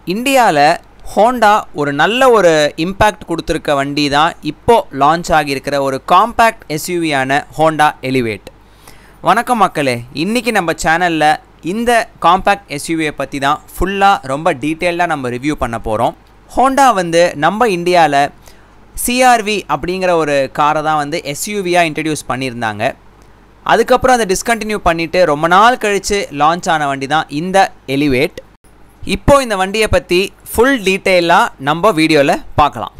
இந்தியாவில் ஹோண்டா ஒரு நல்ல ஒரு இம்பேக்ட் கொடுத்துருக்க வண்டி தான் இப்போது லான்ச் ஆகியிருக்கிற ஒரு காம்பேக்ட் எஸ்யூவியான ஹோண்டா எலிவேட் வணக்கம் மக்களே இன்றைக்கி நம்ம சேனலில் இந்த காம்பேக்ட் எஸ்யூவியை பற்றி தான் ஃபுல்லாக ரொம்ப டீட்டெயில்டாக நம்ம ரிவ்யூ பண்ண போகிறோம் ஹோண்டா வந்து நம்ம இந்தியாவில் சிஆர்வி அப்படிங்கிற ஒரு காரை தான் வந்து எஸ்யூவியாக இன்ட்ரடியூஸ் பண்ணியிருந்தாங்க அதுக்கப்புறம் அதை டிஸ்கண்டினியூ பண்ணிவிட்டு ரொம்ப நாள் கழித்து லான்ச் ஆன வண்டி தான் இந்த எலிவேட் இப்போ இந்த வண்டியை பற்றி ஃபுல் டீட்டெயிலாக நம்ம வீடியோவில் பார்க்கலாம்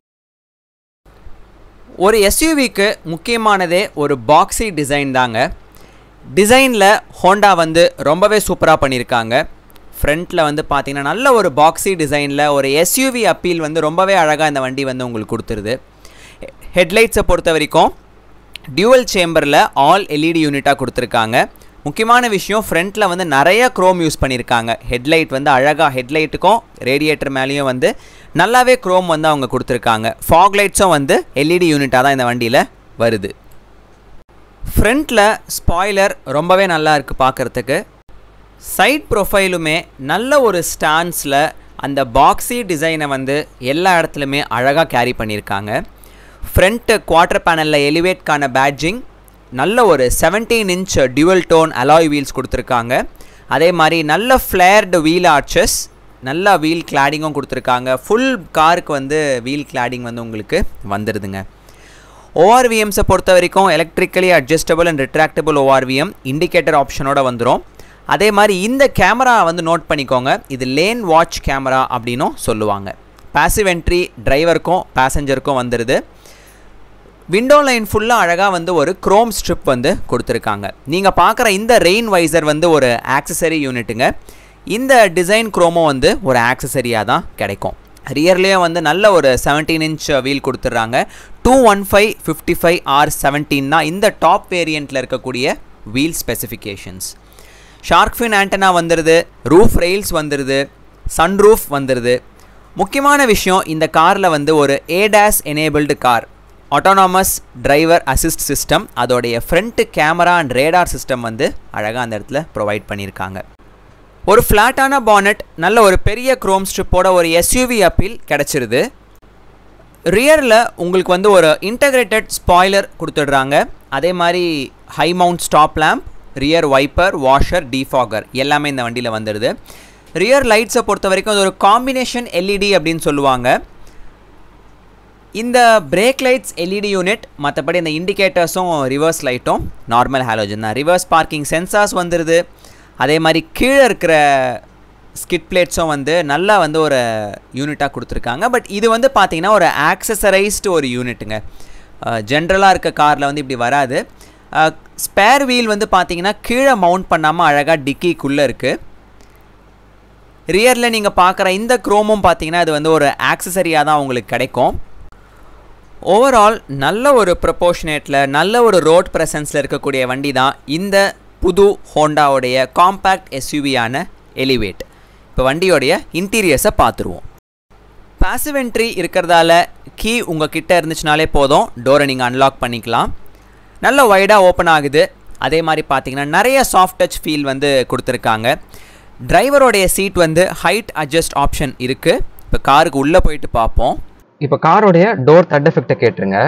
ஒரு எஸ்யூவிக்கு முக்கியமானதே ஒரு பாக்ஸி டிசைன் தாங்க டிசைனில் ஹோண்டா வந்து ரொம்பவே சூப்பராக பண்ணியிருக்காங்க ஃப்ரண்ட்டில் வந்து பார்த்தீங்கன்னா நல்ல ஒரு பாக்ஸி டிசைனில் ஒரு எஸ்யூவி அப்பீல் வந்து ரொம்பவே அழகாக இந்த வண்டி வந்து உங்களுக்கு கொடுத்துருது ஹெட்லைட்ஸை பொறுத்த வரைக்கும் டியூவல் சேம்பரில் ஆல் எல்இடி யூனிட்டாக கொடுத்துருக்காங்க முக்கியமான விஷயம் ஃப்ரண்ட்டில் வந்து நிறைய க்ரோம் யூஸ் பண்ணியிருக்காங்க ஹெட்லைட் வந்து அழகாக ஹெட்லைட்டுக்கும் ரேடியேட்டர் மேலேயும் வந்து நல்லாவே க்ரோம் வந்து அவங்க கொடுத்துருக்காங்க ஃபாக் லைட்ஸும் வந்து எல்இடி யூனிட்டாக தான் இந்த வண்டியில் வருது ஃப்ரண்ட்டில் ஸ்பாய்லர் ரொம்பவே நல்லா இருக்குது பார்க்குறதுக்கு சைட் ப்ரொஃபைலுமே நல்ல ஒரு ஸ்டான்ஸில் அந்த பாக்ஸி டிசைனை வந்து எல்லா இடத்துலையுமே அழகாக கேரி பண்ணியிருக்காங்க ஃப்ரண்ட்டு குவார்ட்டர் பேனலில் எலிவேட்கான பேட்ஜிங் நல்ல ஒரு seventeen inch dual tone alloy wheels கொடுத்துருக்காங்க அதே மாதிரி நல்ல ஃப்ளேர்டு வீல் ஆர்ச்சஸ் நல்ல வீல் கிளாடிங்கும் கொடுத்துருக்காங்க ஃபுல் காருக்கு வந்து வீல் கிளாடிங் வந்து உங்களுக்கு வந்துடுதுங்க ஓஆர்விஎம்ஸை பொறுத்த வரைக்கும் electrically adjustable and retractable ORVM indicator ஆப்ஷனோட வந்துடும் அதே மாதிரி இந்த கேமரா வந்து நோட் பண்ணிக்கோங்க இது லேன் வாட்ச் கேமரா அப்படின்னும் சொல்லுவாங்க பாசிவ் என்ட்ரி டிரைவருக்கும் பேசஞ்சருக்கும் வந்துடுது விண்டோ லைன் ஃபுல்லாக அழகாக வந்து ஒரு க்ரோம் ஸ்ட்ரிப் வந்து கொடுத்துருக்காங்க நீங்கள் பார்க்குற இந்த ரெயின் வைசர் வந்து ஒரு ஆக்சசரி யூனிட்டுங்க இந்த டிசைன் க்ரோமும் வந்து ஒரு ஆக்சசரியாக தான் கிடைக்கும் ரியர்லேயும் வந்து நல்ல ஒரு செவன்டீன் இன்ச் வீல் கொடுத்துட்றாங்க two one five fifty five R seventeen தான் இந்த டாப் வேரியண்ட்டில் இருக்கக்கூடிய wheel specifications shark fin antenna வந்துடுது ரூஃப் ரெயில்ஸ் வந்துடுது சன்ரூஃப் வந்துடுது முக்கியமான விஷயம் இந்த காரில் வந்து ஒரு ADAS enabled car autonomous driver assist system அதோடைய front camera and radar system வந்து அழகாக அந்த இடத்துல ப்ரொவைட் பண்ணியிருக்காங்க ஒரு ஃப்ளாட்டான பானட் நல்ல ஒரு பெரிய க்ரோம் ஸ்ட்ரிப்போட ஒரு எஸ்யூவி அப்பீல் கிடச்சிருது ரியரில் உங்களுக்கு வந்து ஒரு இன்டகிரேட்டட் ஸ்பாய்லர் கொடுத்துடுறாங்க அதே மாதிரி high mount stop lamp rear wiper washer defogger எல்லாமே இந்த வண்டியில் வந்துடுது ரியர் லைட்ஸை பொறுத்த வரைக்கும் அது ஒரு காம்பினேஷன் எல்இடி அப்படின்னு சொல்லுவாங்க இந்த பிரேக் லைட்ஸ் எல்இடி யூனிட் மற்றபடி இந்த இண்டிகேட்டர்ஸும் ரிவர்ஸ் லைட்டும் நார்மல் ஹாலோஜன் தான் ரிவர்ஸ் பார்க்கிங் சென்சார்ஸ் வந்துடுது அதே மாதிரி கீழே இருக்கிற ஸ்கிட் பிளேட்ஸும் வந்து நல்லா வந்து ஒரு யூனிட்டாக கொடுத்துருக்காங்க பட் இது வந்து பார்த்திங்கன்னா ஒரு ஆக்சசரைஸ்டு ஒரு யூனிட்டுங்க ஜென்ரலாக இருக்க காரில் வந்து இப்படி வராது ஸ்பேர் வீல் வந்து பார்த்தீங்கன்னா கீழே மவுண்ட் பண்ணாமல் அழகாக டிக்கிக்குள்ளே இருக்குது ரியரில் நீங்கள் பார்க்குற இந்த க்ரோமும் பார்த்தீங்கன்னா இது வந்து ஒரு ஆக்சசரியாக தான் உங்களுக்கு கிடைக்கும் ஓவரால் நல்ல ஒரு ப்ரொப்போர்ஷனேட்டில் நல்ல ஒரு ரோட் ப்ரெசன்ஸில் இருக்கக்கூடிய வண்டி தான் இந்த புது ஹோண்டாவுடைய காம்பேக்ட் எஸ்யூவியான எலிவேட் இப்போ வண்டியோடைய இன்டீரியர்ஸை பார்த்துருவோம் பாசிவ் என்ட்ரி இருக்கிறதால கீ உங்கள் கிட்டே இருந்துச்சுனாலே போதும் டோரை நீங்கள் அன்லாக் பண்ணிக்கலாம் நல்ல வைடாக ஓப்பன் ஆகுது அதே மாதிரி பார்த்தீங்கன்னா நிறைய சாஃப்ட் டச் ஃபீல் வந்து கொடுத்துருக்காங்க டிரைவரோடைய சீட் வந்து ஹைட் அட்ஜஸ்ட் ஆப்ஷன் இருக்குது இப்போ காருக்கு உள்ளே போயிட்டு பார்ப்போம் இப்போ காரோடைய டோர் தட் எஃபெக்டை கேட்டுருங்க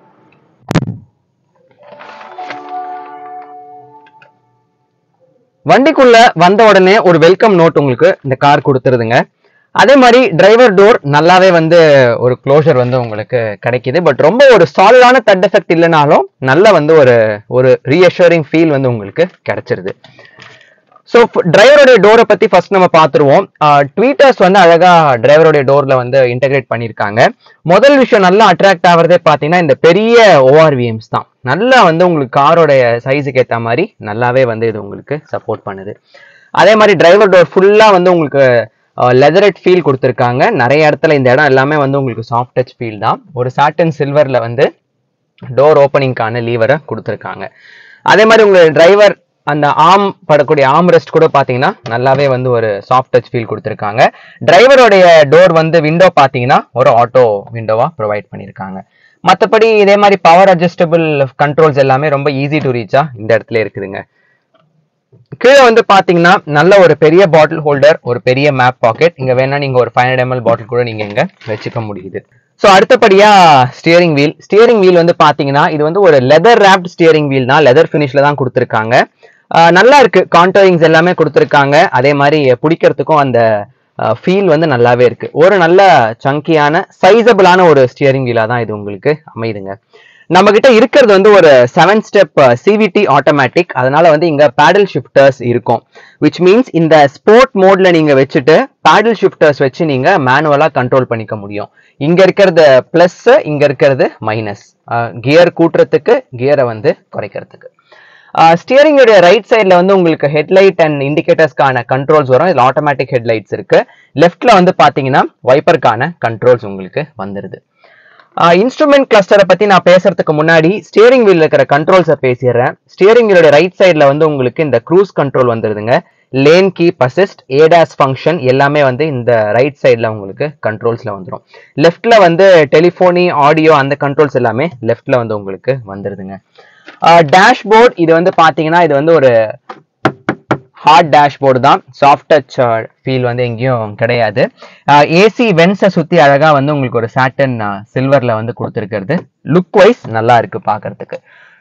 வண்டிக்குள்ள வந்த உடனே ஒரு வெல்கம் நோட் உங்களுக்கு இந்த கார் கொடுத்துருதுங்க அதே மாதிரி டிரைவர் டோர் நல்லாவே வந்து ஒரு க்ளோஷர் வந்து உங்களுக்கு கிடைக்குது பட் ரொம்ப ஒரு சாலிடான தட் எஃபெக்ட் இல்லைனாலும் நல்ல வந்து ஒரு ஒரு ரீஅஷூரிங் ஃபீல் வந்து உங்களுக்கு கிடைச்சிருது ஸோ டிரைவருடைய டோரை பத்தி ஃபர்ஸ்ட் நம்ம பார்த்துருவோம் ட்வீட்டர்ஸ் வந்து அழகா டிரைவருடைய டோர்ல வந்து இன்டகிரேட் பண்ணியிருக்காங்க முதல் விஷயம் நல்லா அட்ராக்ட் ஆகிறதே பார்த்தீங்கன்னா இந்த பெரிய ஓஆர்விஎம்ஸ் தான் நல்லா வந்து உங்களுக்கு காரோடைய சைஸுக்கு ஏற்ற மாதிரி நல்லாவே வந்து இது உங்களுக்கு சப்போர்ட் பண்ணுது அதே மாதிரி டிரைவர் டோர் ஃபுல்லாக வந்து உங்களுக்கு லெதரட் ஃபீல் கொடுத்துருக்காங்க நிறைய இடத்துல இந்த இடம் எல்லாமே வந்து உங்களுக்கு சாஃப்ட் டச் ஃபீல் தான் ஒரு சாட்டன் சில்வரில் வந்து டோர் ஓப்பனிங்க்கான லீவரை கொடுத்துருக்காங்க அதே மாதிரி உங்களுக்கு டிரைவர் அந்த ஆம் படக்கூடிய ஆம் ரெஸ்ட் கூட பார்த்தீங்கன்னா நல்லாவே வந்து ஒரு சாஃப்ட் டச் ஃபீல் கொடுத்துருக்காங்க டிரைவருடைய டோர் வந்து விண்டோ பார்த்தீங்கன்னா ஒரு ஆட்டோ விண்டோவா ப்ரொவைட் பண்ணியிருக்காங்க மற்றபடி இதே மாதிரி பவர் அட்ஜஸ்டபிள் கண்ட்ரோல்ஸ் எல்லாமே ரொம்ப ஈஸி டு ரீச்சா இந்த இடத்துல இருக்குதுங்க கீழே வந்து பாத்தீங்கன்னா நல்ல ஒரு பெரிய பாட்டில் ஹோல்டர் ஒரு பெரிய மேப் பாக்கெட் இங்க வேணா நீங்க ஒரு ஃபைவ் ஹண்ட்ரட் எம்எல் பாட்டில் கூட நீங்க இங்க வச்சுக்க முடியுது ஸோ அடுத்தபடியா ஸ்டியரிங் வீல் ஸ்டியரிங் வீல் வந்து பாத்தீங்கன்னா இது வந்து ஒரு லெதர் ரேப்ட் ஸ்டியரிங் வீல் தான் லெதர் ஃபினிஷ்ல தான் கொடுத்துருக்காங்க ஆஹ் நல்லா இருக்கு கான்டோரிங்ஸ் எல்லாமே கொடுத்துருக்காங்க அதே மாதிரி பிடிக்கிறதுக்கும் அந்த ஃபீல் வந்து நல்லாவே இருக்கு ஒரு நல்ல சங்கியான சைசபிளான ஒரு ஸ்டியரிங் வீலா தான் இது உங்களுக்கு அமையுதுங்க நம்ம கிட்ட இருக்கிறது வந்து ஒரு செவன் ஸ்டெப் சிவிடி ஆட்டோமேட்டிக் அதனால வந்து இங்க பேடல் ஷிஃப்டர்ஸ் இருக்கும் விச் மீன்ஸ் இந்த ஸ்போர்ட் மோட்ல நீங்க வச்சுட்டு பேடல் ஷிஃப்டர்ஸ் வச்சு நீங்க மேனுவலா கண்ட்ரோல் பண்ணிக்க முடியும் இங்க இருக்கிறது பிளஸ் இங்க இருக்கிறது மைனஸ் கியர் கூட்டுறதுக்கு கியரை வந்து குறைக்கிறதுக்கு ஸ்டியரிங்கோட ரைட் சைடில் வந்து உங்களுக்கு ஹெட்லைட் அண்ட் இண்டிகேட்டர்ஸ்க்கான கண்ட்ரோல்ஸ் வரும் இதில் ஆட்டோமேட்டிக் ஹெட்லைட்ஸ் இருக்கு லெஃப்ட்ல வந்து பார்த்தீங்கன்னா வைப்பருக்கான கண்ட்ரோல்ஸ் உங்களுக்கு வந்துருது இன்ஸ்ட்ருமெண்ட் கிளஸ்டரை பத்தி நான் பேசுறதுக்கு முன்னாடி ஸ்டியரிங் வீல் இருக்கிற கண்ட்ரோல்ஸை பேசிடுறேன் ஸ்டியரிங் வீலோட ரைட் சைடில் வந்து உங்களுக்கு இந்த க்ரூஸ் கண்ட்ரோல் வந்துருதுங்க lane keep assist ADAS function எல்லாமே வந்து இந்த ரைட் சைடில் உங்களுக்கு கண்ட்ரோல்ஸ்ல வந்துடும் லெஃப்ட்ல வந்து டெலிஃபோனி ஆடியோ அந்த கண்ட்ரோல்ஸ் எல்லாமே லெஃப்ட்ல வந்து உங்களுக்கு வந்துருதுங்க டேஷ்போர்ட் இது வந்து பாத்தீங்கன்னா இது வந்து ஒரு ஹார்ட் டேஷ்போர்டு தான் சாஃப்ட் டச் ஃபீல் வந்து எங்கேயும் கிடையாது ஏசி வென்ஸை சுத்தி அழகா வந்து உங்களுக்கு ஒரு சாட்டன் சில்வர்ல வந்து கொடுத்துருக்கிறது லுக் வைஸ் நல்லா இருக்கு பார்க்கிறதுக்கு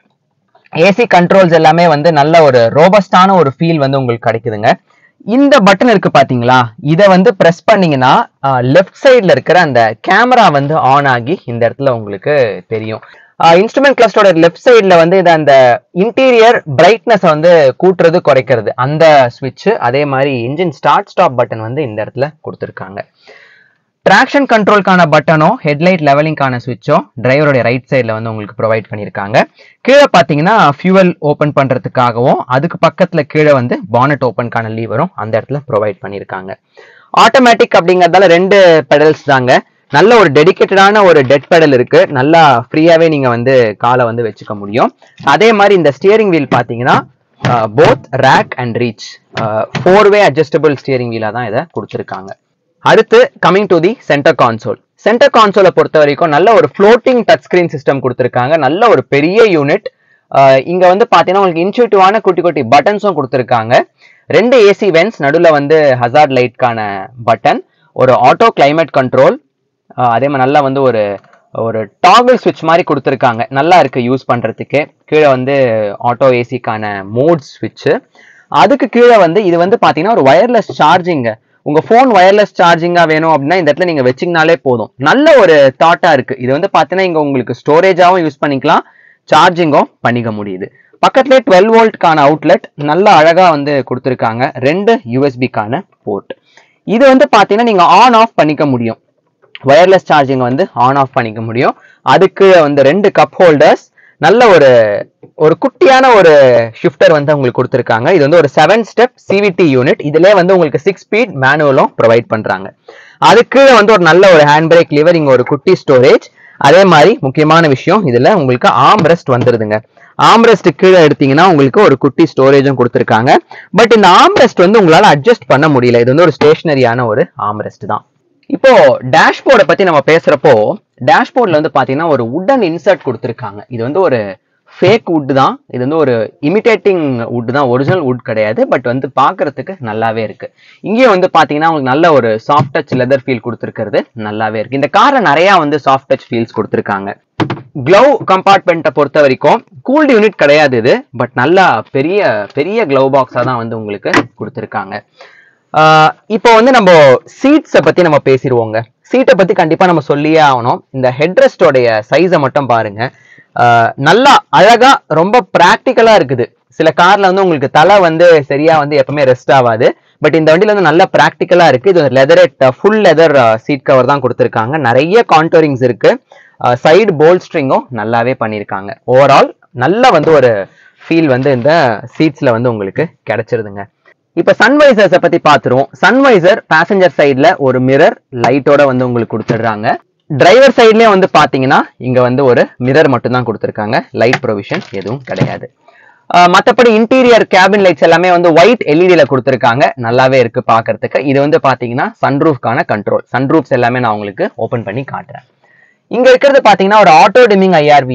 ஏசி கண்ட்ரோல்ஸ் எல்லாமே வந்து நல்ல ஒரு ரோபஸ்டான ஒரு ஃபீல் வந்து உங்களுக்கு கிடைக்குதுங்க இந்த பட்டன் இருக்கு பாத்தீங்களா இதை வந்து பிரஸ் பண்ணீங்கன்னா லெஃப்ட் சைட்ல இருக்கிற அந்த கேமரா வந்து ஆன் ஆகி இந்த இடத்துல உங்களுக்கு தெரியும் இன்ஸ்ட்ருமெண்ட் கிளஸ்டரோட லெஃப்ட் சைட்ல வந்து இது அந்த இன்டீரியர் பிரைட்னஸ் வந்து கூட்டுறது குறைக்கிறது அந்த சுவிட்ச் அதே மாதிரி இன்ஜின் ஸ்டார்ட் ஸ்டாப் பட்டன் வந்து இந்த இடத்துல கொடுத்துருக்காங்க ட்ராக்ஷன் கண்ட்ரோல்க்கான பட்டனும் ஹெட்லைட் லெவலிங்கான சுவிட்சும் டிரைவருடைய ரைட் சைடில் வந்து உங்களுக்கு ப்ரொவைட் பண்ணியிருக்காங்க கீழே பார்த்தீங்கன்னா ஃபியூவல் ஓப்பன் பண்ணுறதுக்காகவும் அதுக்கு பக்கத்தில் கீழே வந்து பானட் ஓப்பனுக்கான லீவரும் அந்த இடத்துல ப்ரொவைட் பண்ணியிருக்காங்க ஆட்டோமேட்டிக் அப்படிங்கிறதால ரெண்டு பெடல்ஸ் தாங்க நல்ல ஒரு டெடிக்கேட்டடான ஒரு டெட் பெடல் இருக்கு நல்லா ஃப்ரீயாவே நீங்க வந்து காலை வந்து வச்சுக்க முடியும் அதே மாதிரி இந்த ஸ்டியரிங் வீல் பாத்தீங்கன்னா both rake and reach four way adjustable steering வீலா தான் இதை கொடுத்துருக்காங்க அடுத்து coming to the centre console centre கான்சோலை பொறுத்த வரைக்கும் நல்ல ஒரு ஃப்ளோட்டிங் டச் ஸ்கிரீன் சிஸ்டம் கொடுத்துருக்காங்க நல்ல ஒரு பெரிய யூனிட் இங்க வந்து பாத்தீங்கன்னா உங்களுக்கு இன்ச்சுட்டிவான குட்டி குட்டி பட்டன்ஸும் கொடுத்துருக்காங்க ரெண்டு ஏசி வென்ஸ் நடுவில் வந்து ஹசார்ட் லைட்கான பட்டன் ஒரு ஆட்டோ கிளைமேட் கண்ட்ரோல் அதே மாதிரி நல்லா வந்து ஒரு ஒரு டாகிள் ஸ்விட்ச் மாதிரி கொடுத்துருக்காங்க நல்லா இருக்கு யூஸ் பண்றதுக்கு கீழே வந்து ஆட்டோ ஏசிக்கான மோட் ஸ்விட்ச் அதுக்கு கீழே வந்து இது வந்து பாத்தீங்கன்னா ஒரு வயர்லெஸ் சார்ஜிங் உங்க ஃபோன் வயர்லெஸ் சார்ஜிங்கா வேணும் அப்படின்னா இந்த இடத்துல நீங்க வச்சிங்கனாலே போதும் நல்ல ஒரு தாட்டா இருக்கு இது வந்து பாத்தீங்கன்னா இங்க உங்களுக்கு ஸ்டோரேஜாவும் யூஸ் பண்ணிக்கலாம் சார்ஜிங்கும் பண்ணிக்க முடியுது பக்கத்துலேயே டுவெல் வோல்ட்கான அவுட்லெட் நல்லா அழகா வந்து கொடுத்துருக்காங்க ரெண்டு யூஎஸ்பிக்கான போர்ட் இது வந்து பாத்தீங்கன்னா நீங்க ஆன் ஆஃப் பண்ணிக்க முடியும் வயர்லெஸ் சார்ஜிங் வந்து ஆன் ஆஃப் பண்ணிக்க முடியும் அதுக்கு வந்து ரெண்டு கப் ஹோல்டர்ஸ் நல்ல ஒரு ஒரு குட்டியான ஒரு ஷிஃப்டர் வந்து உங்களுக்கு கொடுத்துருக்காங்க இது வந்து ஒரு செவன் ஸ்டெப் சிவிடி யூனிட் இதுல வந்து உங்களுக்கு சிக்ஸ் ஸ்பீட் மேனுவலும் ப்ரொவைட் பண்றாங்க அதுக்கு வந்து ஒரு நல்ல ஒரு ஹேண்ட் பிரேக் லிவர் இங்க ஒரு குட்டி ஸ்டோரேஜ் அதே மாதிரி முக்கியமான விஷயம் இதுல உங்களுக்கு ஆம்ரெஸ்ட் வந்துருதுங்க ஆம்ரெஸ்ட் கீழே எடுத்தீங்கன்னா உங்களுக்கு ஒரு குட்டி ஸ்டோரேஜும் கொடுத்துருக்காங்க பட் இந்த ஆம்ரெஸ்ட் வந்து உங்களால அட்ஜஸ்ட் பண்ண முடியல இது வந்து ஒரு ஸ்டேஷனரியான ஒரு ஆம்ரெஸ்ட் தான் இப்போ டேஷ்போர்டை பத்தி நம்ம பேசுறப்போ டேஷ்போர்ட்ல வந்து பாத்தீங்கன்னா ஒரு உடன் இன்சர்ட் கொடுத்துருக்காங்க இது வந்து ஒரு ஃபேக் வுட் தான் இது வந்து ஒரு இமிடேட்டிங் வுட் தான் ஒரிஜினல் வுட் கிடையாது பட் வந்து பார்க்கறதுக்கு நல்லாவே இருக்கு இங்கேயும் வந்து பாத்தீங்கன்னா உங்களுக்கு நல்ல ஒரு சாஃப்ட் டச் லெதர் ஃபீல் கொடுத்துருக்கிறது நல்லாவே இருக்கு இந்த காரை நிறைய வந்து சாஃப்ட் டச் ஃபீல்ஸ் கொடுத்துருக்காங்க க்ளவ் கம்பார்ட்மெண்ட்டை பொறுத்த வரைக்கும் கூல்டு யூனிட் கிடையாது இது பட் நல்லா பெரிய பெரிய க்ளவ் பாக்ஸாக தான் வந்து உங்களுக்கு கொடுத்துருக்காங்க ஆஹ் இப்போ வந்து நம்ம சீட்ஸை பத்தி நம்ம பேசிடுவோங்க சீட்டை பத்தி கண்டிப்பா நம்ம சொல்லியே ஆகணும் இந்த ஹெட்ரெஸ்டோடைய சைஸை மட்டும் பாருங்க ஆஹ் நல்லா அழகா ரொம்ப ப்ராக்டிக்கலா இருக்குது சில கார்ல வந்து உங்களுக்கு தலை வந்து சரியா வந்து எப்பவுமே ரெஸ்ட் ஆகாது பட் இந்த வண்டியில வந்து நல்ல ப்ராக்டிக்கலா இருக்கு இது leatherette full leather seat cover தான் கொடுத்துருக்காங்க நிறைய கான்டோரிங்ஸ் இருக்கு சைடு போல் ஸ்ட்ரிங்கும் நல்லாவே பண்ணியிருக்காங்க ஓவரால் நல்ல வந்து ஒரு ஃபீல் வந்து இந்த சீட்ஸ்ல வந்து உங்களுக்கு கிடைச்சிருதுங்க இப்ப சன்வைசர்ஸை பத்தி பாத்துருவோம் சன்வைசர் பேசஞ்சர் சைடுல ஒரு மிரர் லைட்டோட வந்து உங்களுக்கு கொடுத்துடுறாங்க டிரைவர் சைட்லயே வந்து பாத்தீங்கன்னா இங்க வந்து ஒரு மிரர் மட்டும் தான் கொடுத்துருக்காங்க லைட் ப்ரொவிஷன் எதுவும் கிடையாது ஆஹ் மத்தபடி இன்டீரியர் கேபின் லைட்ஸ் எல்லாமே வந்து ஒயிட் எல்இடில கொடுத்துருக்காங்க நல்லாவே இருக்கு பாக்குறதுக்கு இது வந்து பாத்தீங்கன்னா சன்ரூஃப்கான கண்ட்ரோல் சன்ரூஃப்ஸ் எல்லாமே நான் உங்களுக்கு ஓபன் பண்ணி காட்டுறேன் இங்க இருக்கிறது பாத்தீங்கன்னா ஒரு ஆட்டோ டிமிங் ஐஆர்விஎம்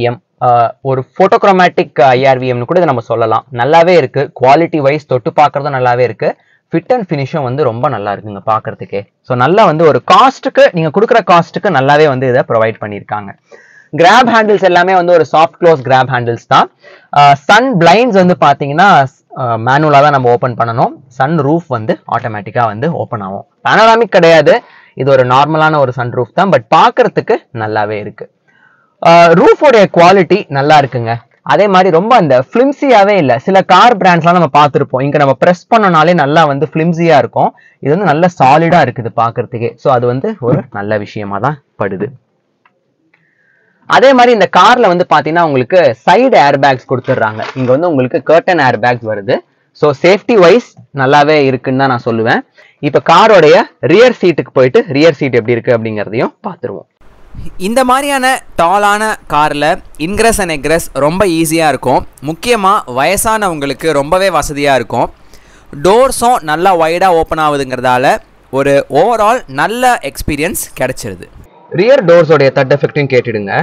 ஆஹ், ஒரு ஃபோட்டோக்ரோமேட்டிக் ஐஆர்விஎம்னு கூட இதை நம்ம சொல்லலாம் நல்லாவே இருக்கு குவாலிட்டி வைஸ் தொட்டு பார்க்கறதும் நல்லாவே இருக்கு ஃபிட் அண்ட் ஃபினிஷும் வந்து ரொம்ப நல்லா இருக்குங்க பார்க்கறதுக்கே ஸோ நல்லா வந்து ஒரு காஸ்ட்டுக்கு நீங்க கொடுக்குற காஸ்ட்டுக்கு நல்லாவே வந்து இதை ப்ரொவைட் பண்ணியிருக்காங்க கிராப் ஹேண்டில்ஸ் எல்லாமே வந்து ஒரு சாஃப்ட் க்ளோஸ் கிராப் ஹேண்டில்ஸ் தான் சன் பிளைண்ட்ஸ் வந்து பார்த்தீங்கன்னா மேனுவலாக தான் நம்ம ஓப்பன் பண்ணணும் சன் ரூஃப் வந்து ஆட்டோமேட்டிக்காக வந்து ஓப்பன் ஆகும் பேனராமிக் கிடையாது இது ஒரு நார்மலான ஒரு சன் ரூஃப் தான் பட் பார்க்கறதுக்கு நல்லாவே இருக்கு ரூஃபோடைய குவாலிட்டி நல்லா இருக்குங்க அதே மாதிரி ரொம்ப அந்த ஃபிலிம்சியாவே இல்லை சில கார் பிராண்ட்ஸ்லாம் நம்ம பார்த்துருப்போம் இங்க நம்ம ப்ரெஸ் பண்ணனாலே நல்லா வந்து ஃபிலிம்சியா இருக்கும் இது வந்து நல்ல சாலிடா இருக்குது பார்க்கறதுக்கே ஸோ அது வந்து ஒரு நல்ல விஷயமா தான் படுது அதே மாதிரி இந்த கார்ல வந்து பாத்தீங்கன்னா உங்களுக்கு சைடு ஏர் பேக்ஸ் கொடுத்துட்றாங்க இங்க வந்து உங்களுக்கு கர்டன் ஏர் பேக்ஸ் வருது ஸோ சேஃப்டி வைஸ் நல்லாவே இருக்குன்னு தான் நான் சொல்லுவேன் இப்போ காரோடைய ரியர் சீட்டுக்கு போயிட்டு ரியர் சீட் எப்படி இருக்கு அப்படிங்கிறதையும் பார்த்துருவோம் இந்த மாதிரியான டாலான காரில் இன்க்ரஸ் அண்ட் எக்ரஸ் ரொம்ப ஈஸியாக இருக்கும் முக்கியமாக வயசானவங்களுக்கு ரொம்பவே வசதியாக இருக்கும் டோர்ஸும் நல்லா வைடாக ஓப்பன் ஆகுதுங்கிறதால ஒரு ஓவரால் நல்ல எக்ஸ்பீரியன்ஸ் கிடைச்சிருது ரியர் டோர்ஸோடைய தட் எஃபெக்ட்டையும் கேட்டுடுங்க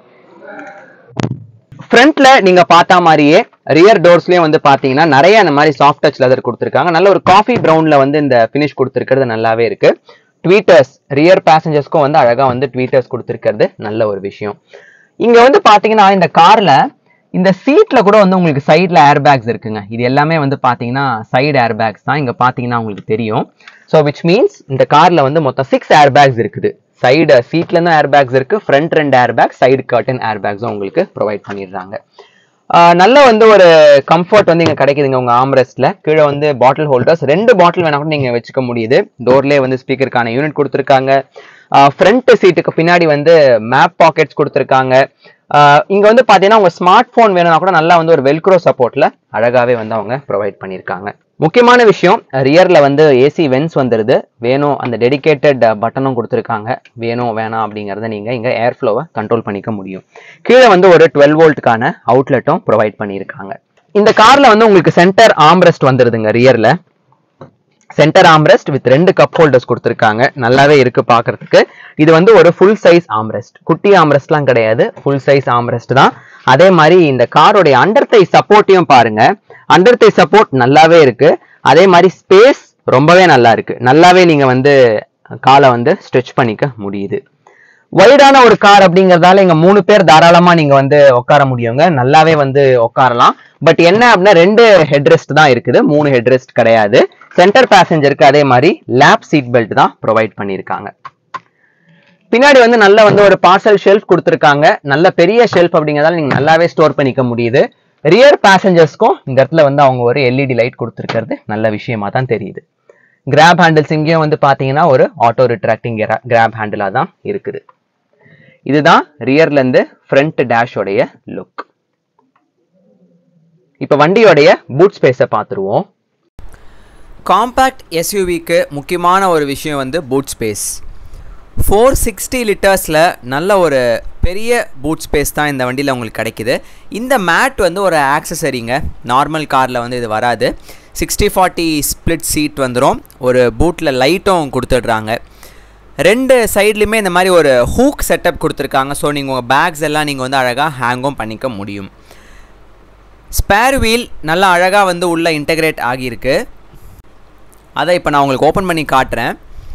ஃப்ரண்ட்ல நீங்க பார்த்த மாதிரியே ரியர் டோர்ஸ்லயும் வந்து பாத்தீங்கன்னா நிறைய இந்த மாதிரி சாஃப்ட் டச் லெதர் கொடுத்துருக்காங்க நல்ல ஒரு காஃபி ப்ரௌன்ல வந்து இந்த ஃபினிஷ் கொடுத்துருக்கிறது நல்லாவே இருக்கு ட்வீட்டர்ஸ் ரியர் பேசஞ்சர்ஸ்க்கும் வந்து அழகா வந்து ட்வீட்டர்ஸ் கொடுத்துருக்கிறது நல்ல ஒரு விஷயம் இங்க வந்து பாத்தீங்கன்னா இந்த கார்ல இந்த சீட்ல கூட வந்து உங்களுக்கு சைட்ல ஏர் பேக்ஸ் இருக்குங்க இது எல்லாமே வந்து பாத்தீங்கன்னா சைடு ஏர் பேக்ஸ் தான் இங்க பாத்தீங்கன்னா உங்களுக்கு தெரியும் ஸோ விச் மீன்ஸ் இந்த கார்ல வந்து மொத்தம் சிக்ஸ் ஏர் பேக்ஸ் இருக்குது சைடு சீட்ல இருந்து ஏர் பேக்ஸ் இருக்கு ஃப்ரண்ட் ரெண்டு air bag side curtain air பேக்ஸும் உங்களுக்கு ப்ரொவைட் பண்ணிடுறாங்க ஆஹ் நல்ல வந்து ஒரு கம்ஃபர்ட் வந்து இங்க கிடைக்குதுங்க உங்க ஆம்ரெஸ்ட்ல கீழே வந்து பாட்டில் ஹோல்டர்ஸ் ரெண்டு பாட்டில் வேணா கூட நீங்க வச்சுக்க முடியுது டோர்லயே வந்து ஸ்பீக்கருக்கான யூனிட் கொடுத்துருக்காங்க ஃப்ரண்ட் சீட்டுக்கு பின்னாடி வந்து மேப் பாக்கெட்ஸ் கொடுத்துருக்காங்க ஆஹ் இங்க வந்து பாத்தீங்கன்னா உங்க ஸ்மார்ட் போன் வேணும்னா கூட நல்லா வந்து ஒரு வெல்க்ரோ சப்போர்ட்ல அழகாவே வந்து அவங்க ப்ரொவைட் பண்ணியிருக்காங்க முக்கியமான விஷயம் ரியர்ல வந்து ஏசி வென்ஸ் வந்துருது வேணும் அந்த டெடிகேட்டட் பட்டனும் கொடுத்துருக்காங்க வேணும் வேணாம் அப்படிங்கறத நீங்க இங்க ஏர் ஃப்ளோவை கண்ட்ரோல் பண்ணிக்க முடியும் கீழே வந்து ஒரு டுவெல் வோல்ட்டுக்கான அவுட்லெட்டும் ப்ரொவைட் பண்ணியிருக்காங்க இந்த கார்ல வந்து உங்களுக்கு சென்டர் ஆம்ரெஸ்ட் வந்துருதுங்க ரியர்ல சென்டர் ஆம்ரெஸ்ட் வித் ரெண்டு கப் ஹோல்டர்ஸ் கொடுத்துருக்காங்க நல்லாவே இருக்கு பார்க்கிறதுக்கு இது வந்து ஒரு ஃபுல் சைஸ் ஆம்ரெஸ்ட் குட்டி ஆம்ரெஸ்ட்லாம் கிடையாது ஃபுல் சைஸ் ஆம்ரெஸ்ட் தான் அதே மாதிரி இந்த காரோடைய அண்டர் தை சப்போர்ட்டையும் பாருங்க அண்டர் தை சப்போர்ட் நல்லாவே இருக்கு அதே மாதிரி ஸ்பேஸ் ரொம்பவே நல்லா இருக்கு நல்லாவே நீங்க வந்து காலை வந்து ஸ்ட்ரெச் பண்ணிக்க முடியுது வைடான ஒரு கார் அப்படிங்கறதால இங்க மூணு பேர் தாராளமா நீங்க வந்து உட்கார முடியுங்க நல்லாவே வந்து உட்காரலாம் பட் என்ன அப்படின்னா ரெண்டு ஹெட்ரெஸ்ட் தான் இருக்குது மூணு ஹெட்ரெஸ்ட் கிடையாது சென்டர் பேசஞ்சருக்கு அதே மாதிரி லேப் சீட் பெல்ட் தான் ப்ரொவைட் பண்ணியிருக்காங்க பின்னாடி வந்து நல்ல வந்து ஒரு பார்சல் ஷெல்ஃப் கொடுத்துருக்காங்க நல்ல பெரிய ஷெல்ஃப் அப்படிங்கறதால நீங்க நல்லாவே ஸ்டோர் பண்ணிக்க முடியுது ரியர் பேசஞ்சர்ஸ்க்கும் இந்த இடத்துல வந்து அவங்க ஒரு எல்இடி லைட் கொடுத்துருக்கிறது நல்ல விஷயமா தான் தெரியுது கிராப் ஹேண்டில்ஸ் இங்கேயும் வந்து பாத்தீங்கன்னா ஒரு ஆட்டோ ரிட்ராக்டிங் கிராப் ஹேண்டிலா தான் இருக்குது இதுதான் ரியர்ல இருந்து ஃப்ரண்ட் டேஷோடைய லுக் இப்போ வண்டியோடைய பூட் ஸ்பேஸை பார்த்துருவோம் காம்பேக்ட் எஸ்யூவிக்கு முக்கியமான ஒரு விஷயம் வந்து பூட் ஸ்பேஸ் ஃபோர் சிக்ஸ்டி லிட்டர்ஸில் நல்ல ஒரு பெரிய பூட் ஸ்பேஸ் தான் இந்த வண்டியில் உங்களுக்கு கிடைக்குது இந்த மேட் வந்து ஒரு ஆக்சசரிங்க நார்மல் காரில் வந்து இது வராது சிக்ஸ்டி ஃபார்ட்டி ஸ்ப்ளிட் சீட் வந்துடும் ஒரு பூட்டில் லைட்டும் கொடுத்துட்றாங்க ரெண்டு சைட்லையுமே இந்த மாதிரி ஒரு ஹூக் செட்டப் கொடுத்துருக்காங்க ஸோ நீங்கள் உங்கள் பேக்ஸ் எல்லாம் நீங்கள் வந்து அழகாக ஹேங்கும் பண்ணிக்க முடியும் ஸ்பேர் வீல் நல்லா அழகாக வந்து உள்ளே இன்டகிரேட் ஆகியிருக்கு அதை இப்போ நான் உங்களுக்கு ஓப்பன் பண்ணி காட்டுறேன்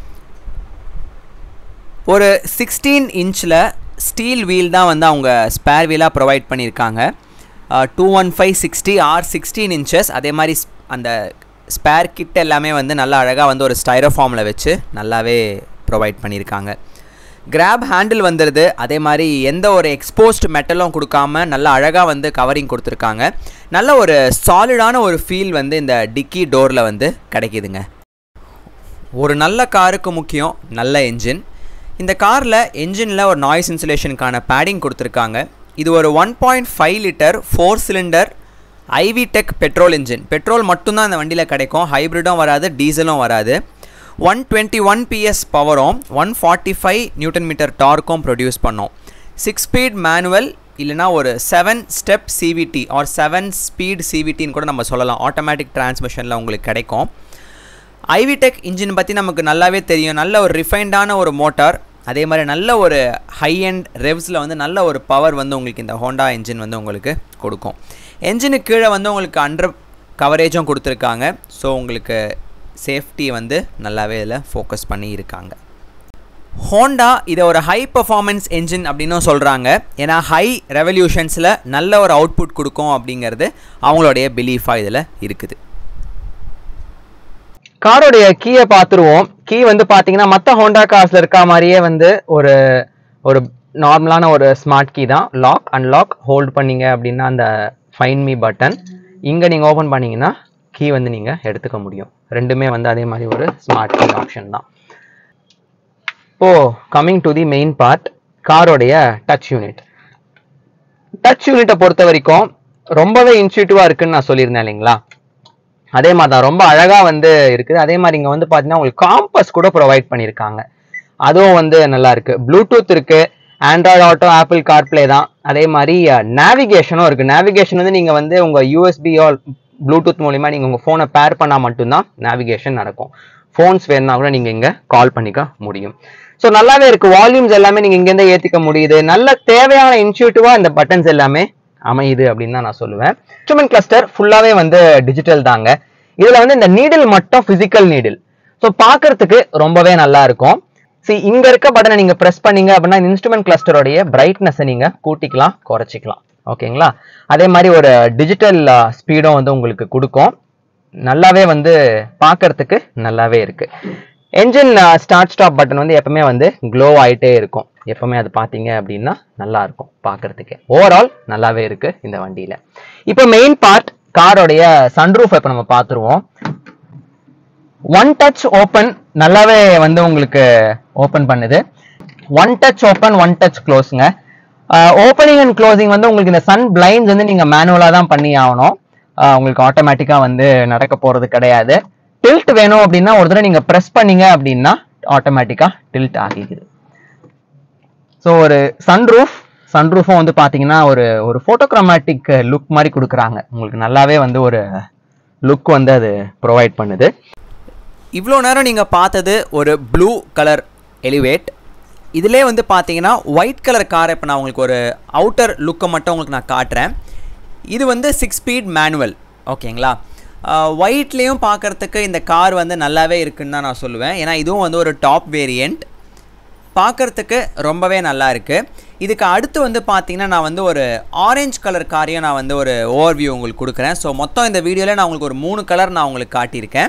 ஒரு சிக்ஸ்டீன் இன்ச்சில் ஸ்டீல் வீல் தான் வந்து அவங்க ஸ்பேர் வீலாக ப்ரொவைட் பண்ணியிருக்காங்க two one five sixty or sixteen inches அதே மாதிரி ஸ்- அந்த ஸ்பேர் கிட் எல்லாமே வந்து நல்லா அழகாக வந்து ஒரு ஸ்டைரோஃபார்மில் வச்சு நல்லாவே ப்ரொவைட் பண்ணியிருக்காங்க கிராப் ஹேண்டில் வந்துடுது அதே மாதிரி எந்த ஒரு எக்ஸ்போஸ்ட் மெட்டலும் கொடுக்காம நல்லா அழகாக வந்து கவரிங் கொடுத்துருக்காங்க நல்ல ஒரு சாலிடான ஒரு ஃபீல் வந்து இந்த டிக்கி டோரில் வந்து கிடைக்குதுங்க ஒரு நல்ல காருக்கு முக்கியம் நல்ல என்ஜின் இந்த காரில் என்ஜினில் ஒரு நாய்ஸ் இன்சுலேஷனுக்கான பேடிங் கொடுத்துருக்காங்க இது ஒரு one point five litre four cylinder iVTEC petrol engine petrol மட்டும்தான் இந்த வண்டியில் கிடைக்கும் ஹைப்ரிடும் வராது டீசலும் வராது ஒன் டுவெண்ட்டி ஒன் பிஎஸ் பவரும் one forty five newton metre டார்க்கும் ப்ரொடியூஸ் பண்ணோம் சிக்ஸ் ஸ்பீட் மேனுவல் இல்லைனா ஒரு seven step CVT or seven speed சிவிடின்னு கூட நம்ம சொல்லலாம் ஆட்டோமேட்டிக் டிரான்ஸ்மிஷனில் உங்களுக்கு கிடைக்கும் ஐவிடெக் இன்ஜின் பற்றி நமக்கு நல்லாவே தெரியும் நல்ல ஒரு ரிஃபைண்டான ஒரு மோட்டார் அதே மாதிரி நல்ல ஒரு ஹை அண்ட் ரெவ்ஸில் வந்து நல்ல ஒரு பவர் வந்து உங்களுக்கு இந்த ஹோண்டா என்ஜின் வந்து உங்களுக்கு கொடுக்கும் என்ஜினுக்கு கீழே வந்து உங்களுக்கு அண்டர் கவரேஜும் கொடுத்துருக்காங்க ஸோ உங்களுக்கு சேஃப்டி வந்து நல்லாவே இதில் ஃபோக்கஸ் பண்ணி இருக்காங்க ஹோண்டா இதை ஒரு ஹை பர்ஃபார்மன்ஸ் என்ஜின் அப்படின்னும் சொல்கிறாங்க ஏன்னா ஹை ரெவல்யூஷன்ஸில் நல்ல ஒரு அவுட்புட் கொடுக்கும் அப்படிங்கிறது அவங்களுடைய பிலீஃபாக இதில் இருக்குது காரோடைய கீயை பார்த்துருவோம் கீ வந்து பாத்தீங்கன்னா மற்ற ஹோண்டா கார்ஸ்ல இருக்க மாதிரியே வந்து ஒரு ஒரு நார்மலான ஒரு ஸ்மார்ட் கீ தான் லாக் அன்லாக் ஹோல்ட் பண்ணீங்க அப்படின்னா அந்த ஃபைன் மீ பட்டன் இங்க நீங்க ஓபன் பண்ணீங்கன்னா கீ வந்து நீங்க எடுத்துக்க முடியும் ரெண்டுமே வந்து அதே மாதிரி ஒரு ஸ்மார்ட் கீ ஆப்ஷன் தான் இப்போ coming to the main part காரோடைய டச் யூனிட் டச் யூனிட்டை பொறுத்த வரைக்கும் ரொம்பவே இன்ஸ்டியூட்டிவா இருக்குன்னு நான் சொல்லியிருந்தேன் இல்லைங்களா அதே மாதிரி தான் ரொம்ப அழகா வந்து இருக்குது அதே மாதிரி இங்க வந்து பாத்தீங்கன்னா உங்களுக்கு காம்பஸ் கூட ப்ரொவைட் பண்ணியிருக்காங்க அதுவும் வந்து நல்லா இருக்கு ப்ளூடூத் இருக்கு ஆண்ட்ராய்டு ஆட்டோ ஆப்பிள் கார்ப்ளே தான் அதே மாதிரி நேவிகேஷனும் இருக்கு நேவிகேஷன் வந்து நீங்க வந்து உங்க யூஎஸ்பி ஆல் ப்ளூடூத் மூலியமா நீங்க உங்க போனை பேர் பண்ணா மட்டும்தான் நேவிகேஷன் நடக்கும் ஃபோன்ஸ் வேணும்னா கூட நீங்க இங்க கால் பண்ணிக்க முடியும் ஸோ நல்லாவே இருக்கு வால்யூம்ஸ் எல்லாமே நீங்க இங்க இருந்தே ஏத்திக்க முடியுது நல்ல தேவையான இன்ஸ்டியூட்டிவா இந்த பட்டன்ஸ் எல்லாமே அமையுது அப்படின்னு தான் நான் சொல்லுவேன் இன்ஸ்ட்ருமெண்ட் கிளஸ்டர் ஃபுல்லாவே வந்து டிஜிட்டல் தாங்க இதுல வந்து இந்த நீடில் மட்டும் பிசிக்கல் நீடில் ஸோ பார்க்கிறதுக்கு ரொம்பவே நல்லா இருக்கும் see இங்க இருக்க பட்டனை நீங்க பிரஸ் பண்ணீங்க அப்படின்னா இன்ஸ்ட்ருமெண்ட் கிளஸ்டரோடைய பிரைட்னஸை நீங்க கூட்டிக்கலாம் குறைச்சிக்கலாம் ஓகேங்களா அதே மாதிரி ஒரு டிஜிட்டல் ஸ்பீடும் வந்து உங்களுக்கு கொடுக்கும் நல்லாவே வந்து பார்க்கிறதுக்கு நல்லாவே இருக்கு என்ஜின் ஸ்டார்ட் ஸ்டாப் பட்டன் வந்து எப்பவுமே வந்து க்ளோ ஆயிட்டே இருக்கும் எப்பவுமே அது பார்த்தீங்க அப்படின்னா நல்லா இருக்கும் பார்க்கறதுக்கு ஓவரால் நல்லாவே இருக்கு இந்த வண்டியில இப்போ மெயின் பார்ட் காரோடைய சன்ரூஃப் இப்போ நம்ம பார்த்துருவோம் ஒன் டச் ஓப்பன் நல்லாவே வந்து உங்களுக்கு ஓப்பன் பண்ணுது one touch open one touch க்ளோஸுங்க ஓப்பனிங் அண்ட் க்ளோசிங் வந்து உங்களுக்கு இந்த சன் பிளைண்ட்ஸ் வந்து நீங்க மேனுவலா தான் பண்ணி ஆகணும் ஆஹ் உங்களுக்கு ஆட்டோமேட்டிக்கா வந்து நடக்க போறது கிடையாது டில்ட் வேணும் அப்படின்னா ஒரு தடவை நீங்க ப்ரெஸ் பண்ணீங்க அப்படின்னா ஆட்டோமேட்டிக்கா டில்ட் ஆகிக்குது ஸோ ஒரு சன்ரூஃப் சன்ரூஃபும் வந்து பாத்தீங்கன்னா ஒரு ஒரு ஃபோட்டோகிராமேட்டிக் லுக் மாதிரி கொடுக்குறாங்க உங்களுக்கு நல்லாவே வந்து ஒரு லுக் வந்து அது ப்ரொவைட் பண்ணுது இவ்வளோ நேரம் நீங்கள் பார்த்தது ஒரு ப்ளூ கலர் எலிவேட் இதிலே வந்து பார்த்தீங்கன்னா ஒயிட் கலர் காரை இப்போ நான் உங்களுக்கு ஒரு அவுட்டர் லுக்கை மட்டும் உங்களுக்கு நான் காட்டுறேன் இது வந்து சிக்ஸ் ஸ்பீட் மேனுவல் ஓகேங்களா ஒயிட்லேயும் பார்க்குறதுக்கு இந்த கார் வந்து நல்லாவே இருக்குன்னு தான் நான் சொல்லுவேன் ஏன்னா இதுவும் வந்து ஒரு டாப் வேரியண்ட் பார்க்குறதுக்கு ரொம்பவே நல்லா இருக்குது இதுக்கு அடுத்து வந்து பார்த்தீங்கன்னா நான் வந்து ஒரு ஆரஞ்சு கலர் காரையும் நான் வந்து ஒரு ஓவர்வியூ உங்களுக்கு கொடுக்குறேன் ஸோ மொத்தம் இந்த வீடியோவில் நான் உங்களுக்கு ஒரு மூணு கலர் நான் உங்களுக்கு காட்டியிருக்கேன்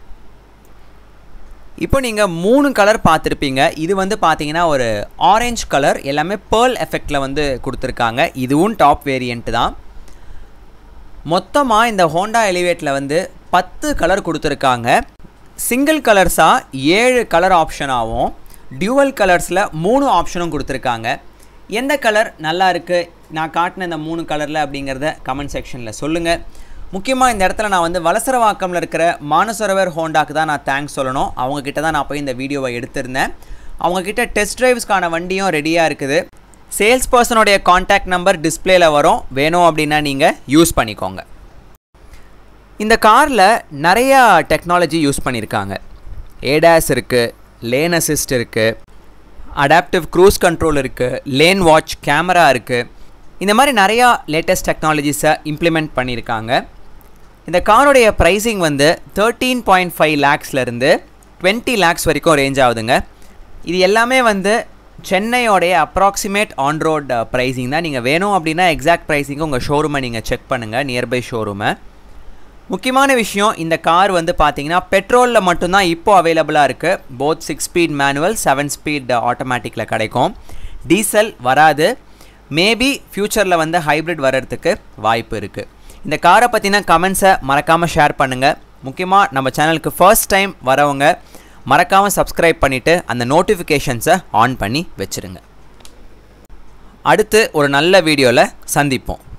இப்போ நீங்கள் மூணு கலர் பார்த்துருப்பீங்க இது வந்து பார்த்தீங்கன்னா ஒரு ஆரஞ்சு கலர் எல்லாமே பேர்ல் எஃபெக்டில் வந்து கொடுத்துருக்காங்க இதுவும் டாப் வேரியண்ட் தான் மொத்தமாக இந்த ஹோண்டா எலிவேட்டில் வந்து பத்து கலர் கொடுத்துருக்காங்க சிங்கிள் கலர்ஸாக ஏழு கலர் ஆப்ஷனாகவும் டியூவல் கலர்ஸில் மூணு ஆப்ஷனும் கொடுத்துருக்காங்க எந்த கலர் நல்லா இருக்குது நான் காட்டின இந்த மூணு கலரில் அப்படிங்கிறத கமெண்ட் செக்ஷனில் சொல்லுங்கள் முக்கியமாக இந்த இடத்துல நான் வந்து வலசரவாக்கமில் இருக்கிற மானசரோவர் ஹோண்டாக்கு தான் நான் தேங்க்ஸ் சொல்லணும் அவங்கக்கிட்ட தான் நான் போய் இந்த வீடியோவை எடுத்திருந்தேன் அவங்கக்கிட்ட டெஸ்ட் டிரைவ்ஸ்க்கான வண்டியும் ரெடியாக இருக்குது சேல்ஸ் பர்சனுடைய காண்டாக்ட் நம்பர் டிஸ்பிளேல வரும் வேணும் அப்படின்னா நீங்கள் யூஸ் பண்ணிக்கோங்க இந்த காரில் நிறையா டெக்னாலஜி யூஸ் பண்ணியிருக்காங்க ஏடாஸ் இருக்குது லேன் அசிஸ்ட் இருக்குது அடாப்டிவ் க்ரூஸ் கண்ட்ரோல் இருக்குது லேன் வாட்ச் கேமரா இருக்குது இந்த மாதிரி நிறையா லேட்டஸ்ட் டெக்னாலஜிஸை இம்ப்ளிமெண்ட் பண்ணியிருக்காங்க இந்த காரோடைய ப்ரைஸிங் வந்து தேர்ட்டீன் பாயிண்ட் ஃபைவ் லேக்ஸ்லேருந்து டுவெண்ட்டி லேக்ஸ் வரைக்கும் ரேஞ்ச் ஆகுதுங்க இது எல்லாமே வந்து சென்னையோடைய அப்ராக்சிமேட் ஆன் ரோட் ப்ரைஸிங் தான் நீங்கள் வேணும் அப்படின்னா எக்ஸாக்ட் ப்ரைஸிங்கு உங்கள் ஷோரூமை நீங்கள் செக் பண்ணுங்கள் நியர்பை ஷோரூமை முக்கியமான விஷயம் இந்த கார் வந்து பார்த்தீங்கன்னா பெட்ரோலில் மட்டும்தான் இப்போ அவைலபிளாக இருக்குது both six speed manual seven speed ஆட்டோமேட்டிக்கில் கிடைக்கும் டீசல் வராது மேபி ஃப்யூச்சரில் வந்து ஹைப்ரிட் வர்றதுக்கு வாய்ப்பு இருக்குது இந்த காரை பற்றின கமெண்ட்ஸை மறக்காமல் ஷேர் பண்ணுங்கள் முக்கியமாக நம்ம சேனலுக்கு ஃபர்ஸ்ட் டைம் வரவங்க மறக்காமல் சப்ஸ்கிரைப் பண்ணிவிட்டு அந்த நோட்டிஃபிகேஷன்ஸை ஆன் பண்ணி வச்சுருங்க அடுத்து ஒரு நல்ல வீடியோவில் சந்திப்போம்